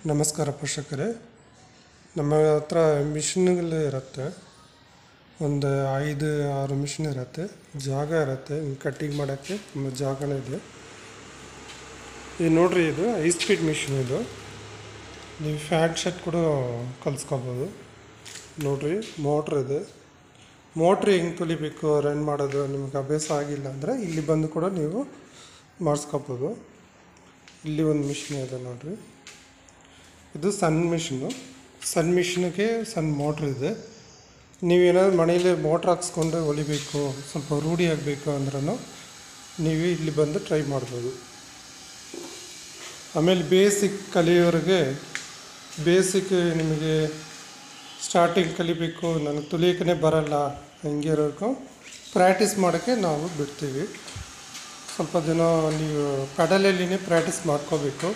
ನಮಸ್ಕಾರ ಪೋಷಕರೇ ನಮ್ಮ ಹತ್ರ ಮಿಷಿನ್ಗಳು ಇರುತ್ತೆ ಒಂದು ಐದು ಆರು ಮಿಷಿನ್ ಇರುತ್ತೆ ಜಾಗ ಇರುತ್ತೆ ಕಟ್ಟಿಂಗ್ ಮಾಡೋಕ್ಕೆ ತುಂಬ ಜಾಗನೂ ಇದೆ ಇದು ನೋಡ್ರಿ ಇದು ಹೈ ಸ್ಪೀಡ್ ಮಿಷಿನ್ ಇದು ನೀವು ಫ್ಯಾಟ್ ಶರ್ಟ್ ಕೂಡ ಕಲಿಸ್ಕೋಬೋದು ನೋಡ್ರಿ ಮೋಟ್ರ್ ಇದೆ ಮೋಟ್ರ್ ಹೆಂಗೆ ತುಲಿಬೇಕು ರನ್ ಮಾಡೋದು ನಿಮ್ಗೆ ಅಭ್ಯಾಸ ಆಗಿಲ್ಲ ಅಂದರೆ ಇಲ್ಲಿ ಬಂದು ಕೂಡ ನೀವು ಮಾಡಿಸ್ಕೋಬೋದು ಇಲ್ಲಿ ಒಂದು ಮಿಷಿನ್ ಇದೆ ನೋಡ್ರಿ ಇದು ಸಣ್ಣ ಮಿಷಿನು ಸಣ್ಣ ಮಿಷಿನ್ಗೆ ಸಣ್ಣ ಮೋಟ್ರ್ ಇದೆ ನೀವೇನಾದ್ರು ಮನೇಲಿ ಮೋಟ್ರ್ ಹಾಕ್ಸ್ಕೊಂಡು ಹೊಲಿಬೇಕು ಸ್ವಲ್ಪ ರೂಢಿ ಆಗಬೇಕು ಅಂದ್ರೂ ನೀವು ಇಲ್ಲಿ ಬಂದು ಟ್ರೈ ಮಾಡ್ಬೋದು ಆಮೇಲೆ ಬೇಸಿಕ್ ಕಲಿಯೋರಿಗೆ ಬೇಸಿಕ್ ನಿಮಗೆ ಸ್ಟಾರ್ಟಿಂಗ್ ಕಲಿಬೇಕು ನನಗೆ ತುಲಿಯಕ್ಕೇ ಬರಲ್ಲ ಹಂಗೆ ಇರೋರ್ಗೂ ಪ್ರಾಕ್ಟೀಸ್ ಮಾಡೋಕ್ಕೆ ನಾವು ಬಿಡ್ತೀವಿ ಸ್ವಲ್ಪ ದಿನ ನೀವು ಪೆಡಲಲ್ಲಿನೇ ಪ್ರಾಕ್ಟೀಸ್ ಮಾಡ್ಕೋಬೇಕು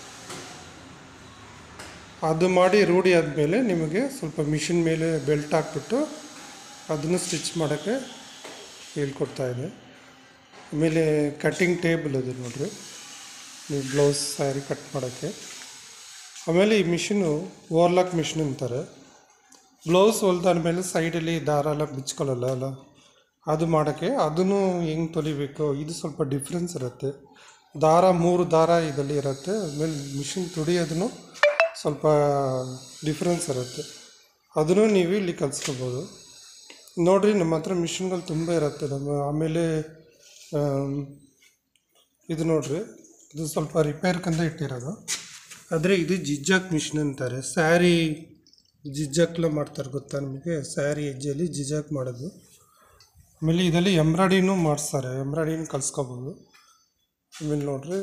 ಅದು ಮಾಡಿ ರೂಢಿ ಆದಮೇಲೆ ನಿಮಗೆ ಸ್ವಲ್ಪ ಮಿಷಿನ್ ಮೇಲೆ ಬೆಲ್ಟ್ ಹಾಕ್ಬಿಟ್ಟು ಅದನ್ನು ಸ್ಟಿಚ್ ಮಾಡೋಕ್ಕೆ ಹೇಳ್ಕೊಡ್ತಾ ಇದೆ ಆಮೇಲೆ ಕಟ್ಟಿಂಗ್ ಟೇಬಲ್ ಇದೆ ನೋಡ್ರಿ ನೀವು ಬ್ಲೌಸ್ ಸ್ಯಾರಿ ಕಟ್ ಮಾಡೋಕ್ಕೆ ಆಮೇಲೆ ಈ ಮಿಷಿನು ಓವರ್ಲಾಕ್ ಮಿಷಿನ್ ಅಂತಾರೆ ಬ್ಲೌಸ್ ಹೊಲ್ದಾದ್ಮೇಲೆ ಸೈಡಲ್ಲಿ ದಾರ ಎಲ್ಲ ಬಿಚ್ಕೊಳ್ಳಲ್ಲ ಅಲ್ಲ ಅದು ಮಾಡೋಕ್ಕೆ ಅದನ್ನು ಹೆಂಗೆ ತೊಲಿಬೇಕು ಇದು ಸ್ವಲ್ಪ ಡಿಫ್ರೆನ್ಸ್ ಇರುತ್ತೆ ದಾರ ಮೂರು ದಾರ ಇದರಲ್ಲಿ ಇರುತ್ತೆ ಆಮೇಲೆ ಮಿಷಿನ್ ತುಡಿಯೋದನ್ನು ಸ್ವಲ್ಪ ಡಿಫ್ರೆನ್ಸ್ ಇರುತ್ತೆ ಅದನ್ನು ನೀವು ಇಲ್ಲಿ ಕಲಿಸ್ಕೋಬೋದು ನೋಡಿರಿ ನಮ್ಮ ಹತ್ರ ಮಿಷಿನ್ಗಳು ತುಂಬ ಇರುತ್ತೆ ನಮ್ಮ ಆಮೇಲೆ ಆಮ್, ಇದು ನೋಡ್ರಿ ಇದು ಸ್ವಲ್ಪ ರಿಪೇರ್ಕಂತ ಇಟ್ಟಿರೋದು ಆದರೆ ಇದು ಜಿಜ್ಜಾಕ್ ಮಿಷಿನ್ ಅಂತಾರೆ ಸ್ಯಾರಿ ಜಿಜ್ಜಾಕ್ಲ ಮಾಡ್ತಾರೆ ಗೊತ್ತಾ ನಿಮಗೆ ಸ್ಯಾರಿ ಹೆಜ್ಜೆಯಲ್ಲಿ ಜಿಜಾಕ್ ಮಾಡೋದು ಆಮೇಲೆ ಇದರಲ್ಲಿ ಎಂಬ್ರಾಯ್ಡಿನೂ ಮಾಡಿಸ್ತಾರೆ ಎಂಬ್ರಾಯ್ಡಿನೂ ಕಲಿಸ್ಕೋಬೋದು ಆಮೇಲೆ ನೋಡ್ರಿ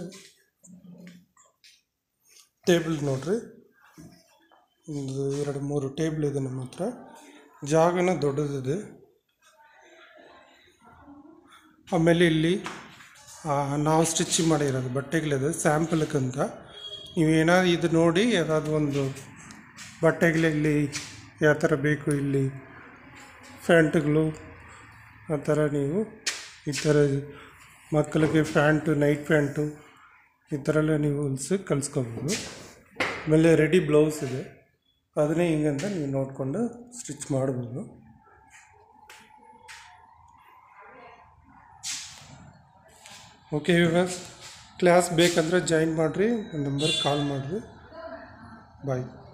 ಟೇಬಲ್ ನೋಡ್ರಿ ಒಂದು ಎರಡು ಮೂರು ಟೇಬಲ್ ಇದೆ ನಮ್ಮ ಹತ್ರ ಜಾಗನ ದೊಡ್ಡದಿದೆ ಆಮೇಲೆ ಇಲ್ಲಿ ಆ, ನಾವು ಸ್ಟಿಚ್ ಮಾಡಿರೋದು ಬಟ್ಟೆಗಳಿದೆ ಸ್ಯಾಂಪಲ್ಗಂತ ನೀವು ಏನಾದ್ರು ಇದು ನೋಡಿ ಯಾವ್ದಾದ್ರು ಒಂದು ಬಟ್ಟೆಗಳಲ್ಲಿ ಯಾವ ಥರ ಬೇಕು ಇಲ್ಲಿ ಫ್ಯಾಂಟ್ಗಳು ಆ ಥರ ನೀವು ಈ ಥರ ಮಕ್ಕಳಿಗೆ ಫ್ಯಾಂಟು ನೈಟ್ ಪ್ಯಾಂಟು ಈ ಥರ ಎಲ್ಲ ನೀವು ಹೊಲಿಸಿ ಕಲಿಸ್ಕೋಬೋದು ಆಮೇಲೆ ರೆಡಿ ಬ್ಲೌಸ್ ಇದೆ ಅದನ್ನೇ ಹಿಂಗಂತ ನೀವು ನೋಡಿಕೊಂಡು ಸ್ಟಿಚ್ ಮಾಡ್ಬೋದು ಓಕೆ ಇವಾಗ ಕ್ಲಾಸ್ ಬೇಕಂದರೆ ಜಾಯಿನ್ ಮಾಡಿರಿ ನನ್ನ ನಂಬರ್ ಕಾಲ್ ಮಾಡಿರಿ ಬಾಯ್